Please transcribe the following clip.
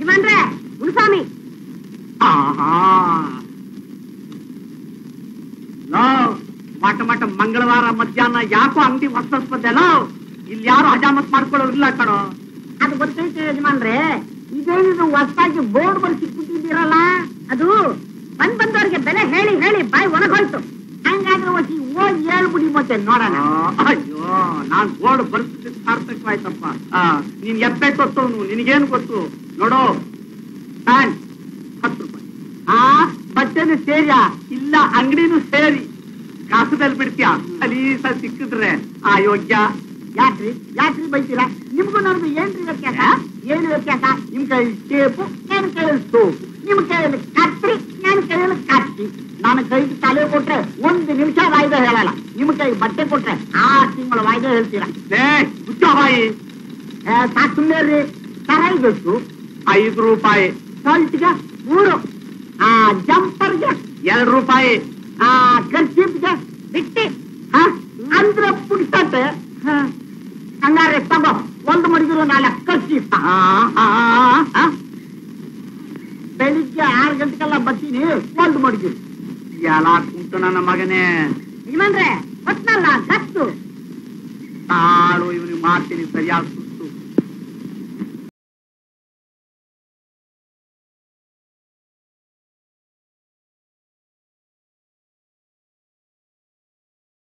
ಯಜಮಾನ್ರೆ ಮುನುಸ್ವಾಮಿ ಆಹಾ ಲೋ ಮಟ ಮಟ ಮಂಗಳವಾರ ಮಧ್ಯಾಹ್ನ ಯಾಕೋ ಅಂಗಡಿ ಹೊಸಸ್ಪದೆಲ್ಲ ಇಲ್ಲಿ ಯಾರು ಹಜಾಮತ್ ಮಾಡ್ಕೊಳ್ಳೋರಿಲ್ಲ ಕಣೋ ಅದು ಗೊತ್ತೈತೆ ಯಜಮಾನ್ರೆ ಇದೇನಿದು ಹೊಸದಾಗಿ ಬೋರ್ಡ್ ಬರ್ಸಿ ಕೂತಿದ್ದೀರಲ್ಲ ಅದು ಬಂದ್ ಬಂದವ್ರಿಗೆ ಬೆಲೆ ಹೇಳಿ ಹೇಳಿ ಬಾಯಿ ಒಣಗೋಯ್ತು ಹಂಗಾದ್ರೆ ಒಸಿ ಹೋಗಿ ಹೇಳ್ಬಿಡಿ ಮತ್ತೆ ನೋಡೋಣ ಆ, ಅಯ್ಯೋ ನಾನ್ ಬೋರ್ಡ್ ಬರ್ಸಿದ ಸಾರ್ಥಕವಾಯ್ತಪ್ಪ ಆ, ನೀನ್ ಎಪ್ಪೆ ಕೊಟ್ಟವನು ನಿನಗೇನು ಗೊತ್ತು ನೋಡೋ ಪ್ಯಾಂಟ್ ಹತ್ತು ರೂಪಾಯಿ ಆ ಬಟ್ಟೆನು ಸೇರಿಯಾ ಇಲ್ಲ ಅಂಗಡಿನೂ ಸೇರಿ ಕಾಸುದಲ್ಲಿ ಬಿಡ್ತೀಯ ಸಲೀಸ ಸಿಕ್ಕಿದ್ರೆ ಆ ಯೋಗ್ಯ ಯಾಕ್ರಿ ಯಾಕ್ರಿ ಬೈತೀರಾ ನಿಮ್ಗೂ ನನಗೂ ಏನ್ರಿ ವ್ಯತ್ಯಾಸ ಏನು ವ್ಯತ್ಯಾಸ ನಿಮ್ ಕೈಯಲ್ಲಿ ಟೇಪು ನನ್ನ ಕೈಯಲ್ಲಿ ಸೋಪು ನಿಮ್ ಕೈಯಲ್ಲಿ ಕತ್ರಿ ನನ್ನ ಕೈಯಲ್ಲಿ ಕತ್ತಿ ನನ್ನ ಕೈಗೆ ತಲೆ ಕೊಟ್ರೆ ಒಂದು ನಿಮಿಷ ವಾಯ್ದೆ ಹೇಳಲ್ಲ ನಿಮ್ ಕೈಗೆ ಬಟ್ಟೆ ಕೊಟ್ರೆ ಆರು ತಿಂಗಳ ವಾಯ್ದೆ ಹೇಳ್ತೀರಾ ಲೇ ಹುಚ್ಚ ಬಾಯಿ ಏ, ಸಾಕ್ ಸುಮ್ಮನೆ ರೀ ಸರಾಯ್ಬೇಕು ಐದು ರೂಪಾಯಿ ಸಾಲ್ಟ್ಗೆ ಮೂರು ಆ ಜಂಪರ್ಗೆ ಎರಡು ರೂಪಾಯಿ ಆ ಕರ್ಚಿಪ್ಗೆ ಬಿಟ್ಟಿ ಹ ಅಂದ್ರೆ ಪುಡ್ಸತ್ತೆ ಹ. ಹಂಗಾರೆ ತಗೋ ಒಂದು ಮಡಿಗಿರೋ ನಾಲ್ಕು ಕರ್ಚಿಪ್ ಬೆಳಿಗ್ಗೆ ಆರು ಗಂಟೆಗೆಲ್ಲ ಬರ್ತೀನಿ ಒಂದು ಮಡಿಗಿರು ಎಲ್ಲ ಕುಂಟು ನನ್ನ ಮಗನೇ ಯಜಮಾನ್ರೆ ಹೊತ್ನಲ್ಲ ಗತ್ತು ತಾಳು ಇವನಿಗೆ ಮಾಡ್ತೀನಿ ಸರಿಯಾಗಿ